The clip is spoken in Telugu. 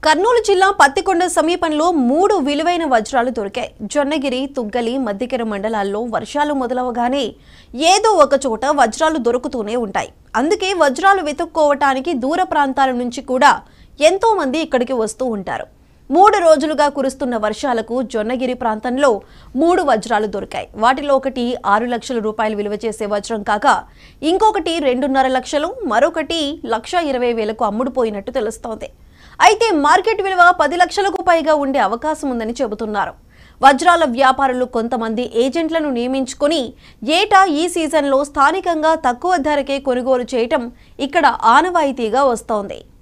కర్నూలు జిల్లా పత్తికొండ సమీపంలో మూడు విలువైన వజ్రాలు దొరికాయి జొన్నగిరి తుగ్గలి మద్దికెర మండలాల్లో వర్షాలు మొదలవగానే ఏదో ఒక చోట వజ్రాలు దొరుకుతూనే ఉంటాయి అందుకే వజ్రాలు వెతుక్కోవటానికి దూర ప్రాంతాల నుంచి కూడా ఎంతో మంది ఇక్కడికి వస్తూ ఉంటారు మూడు రోజులుగా కురుస్తున్న వర్షాలకు జొన్నగిరి ప్రాంతంలో మూడు వజ్రాలు దొరికాయి వాటిలో ఒకటి ఆరు లక్షల రూపాయలు విలువ చేసే వజ్రం కాగా ఇంకొకటి రెండున్నర లక్షలు మరొకటి లక్ష ఇరవై వేలకు అమ్ముడుపోయినట్టు తెలుస్తోంది అయితే మార్కెట్ విలువ పది లక్షలకు పైగా ఉండే అవకాశం ఉందని చెబుతున్నారు వజ్రాల వ్యాపారులు కొంతమంది ఏజెంట్లను నియమించుకొని ఏటా ఈ సీజన్లో స్థానికంగా తక్కువ ధరకే కొనుగోలు చేయటం ఇక్కడ ఆనవాయితీగా వస్తోంది